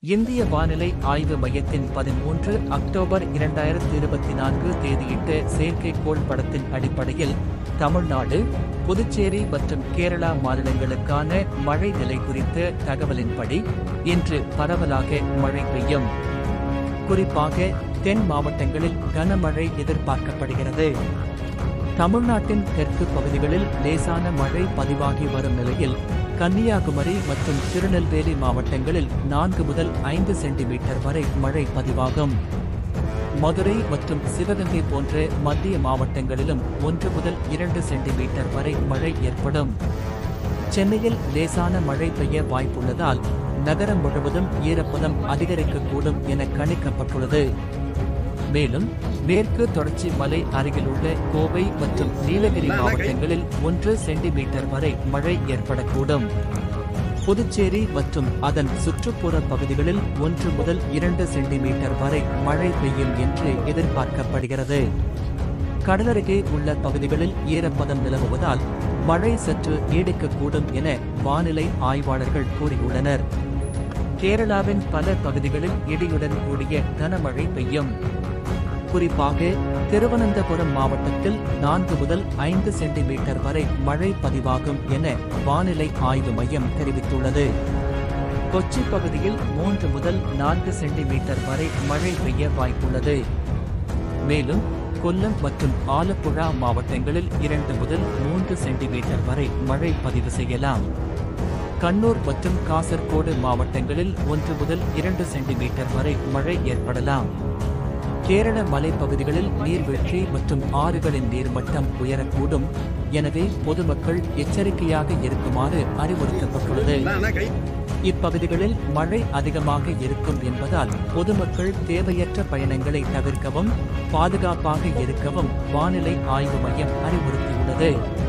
இந்திய வானிலை ஆய்வு மையத்தின் பதிமூன்று அக்டோபர் இரண்டாயிரத்தி இருபத்தி நான்கு தேதியிட்ட செயற்கைக்கோள் படத்தின் அடிப்படையில் தமிழ்நாடு புதுச்சேரி மற்றும் கேரளா மாநிலங்களுக்கான மழை நிலை குறித்த தகவலின்படி இன்று பரவலாக மழை பெய்யும் குறிப்பாக தென் மாவட்டங்களில் கனமழை எதிர்பார்க்கப்படுகிறது தமிழ்நாட்டின் தெற்கு பகுதிகளில் லேசான மழை பதிவாகி வரும் நிலையில் கன்னியாகுமரி மற்றும் திருநெல்வேலி மாவட்டங்களில் நான்கு முதல் ஐந்து சென்டிமீட்டர் வரை மழை பதிவாகும் மதுரை மற்றும் சிவகங்கை போன்ற மத்திய மாவட்டங்களிலும் ஒன்று முதல் இரண்டு சென்டிமீட்டர் வரை மழை ஏற்படும் சென்னையில் லேசான மழை பெய்ய வாய்ப்புள்ளதால் நகரம் முழுவதும் ஈரப்பதம் அதிகரிக்கக்கூடும் என கணிக்கப்பட்டுள்ளது மேலும் மேற்கு தொடர்ச்சி மலை அருகிலுள்ள கோவை மற்றும் நீலகிரி மாவட்டங்களில் ஒன்று சென்டிமீட்டர் வரை மழை ஏற்படக்கூடும் புதுச்சேரி மற்றும் அதன் சுற்றுப்புற பகுதிகளில் ஒன்று முதல் இரண்டு சென்டிமீட்டர் வரை மழை பெய்யும் என்று எதிர்பார்க்கப்படுகிறது கடலருகே உள்ள பகுதிகளில் ஈரப்பதம் நிலவுவதால் மழை சற்று நீடிக்கக்கூடும் என வானிலை ஆய்வாளர்கள் கூறியுள்ளனர் கேரளாவின் பல பகுதிகளில் இடியுடன் கூடிய கனமழை பெய்யும் குறிப்பாக திருவனந்தபுரம் மாவட்டத்தில் நான்கு முதல் ஐந்து சென்டிமீட்டர் வரை மழை பதிவாகும் என வானிலை ஆய்வு மையம் தெரிவித்துள்ளது கொச்சி பகுதியில் மூன்று முதல் நான்கு சென்டிமீட்டர் வரை மழை பெய்ய வாய்ப்புள்ளது மேலும் கொல்லம் மற்றும் ஆலப்புழா மாவட்டங்களில் இரண்டு முதல் மூன்று சென்டிமீட்டர் வரை மழை பதிவு செய்யலாம் கண்ணூர் மற்றும் காசர்கோடு மாவட்டங்களில் ஒன்று முதல் இரண்டு சென்டிமீட்டர் வரை மழை ஏற்படலாம் கேரள மலைப்பகுதிகளில் நீர்வீழ்ச்சி மற்றும் ஆறுகளின் நீர்மட்டம் உயரக்கூடும் எனவே பொதுமக்கள் எச்சரிக்கையாக இருக்குமாறு அறிவுறுத்தப்பட்டுள்ளது இப்பகுதிகளில் மழை அதிகமாக இருக்கும் என்பதால் பொதுமக்கள் தேவையற்ற பயணங்களை தவிர்க்கவும் பாதுகாப்பாக இருக்கவும் வானிலை ஆய்வு மையம் அறிவுறுத்தியுள்ளது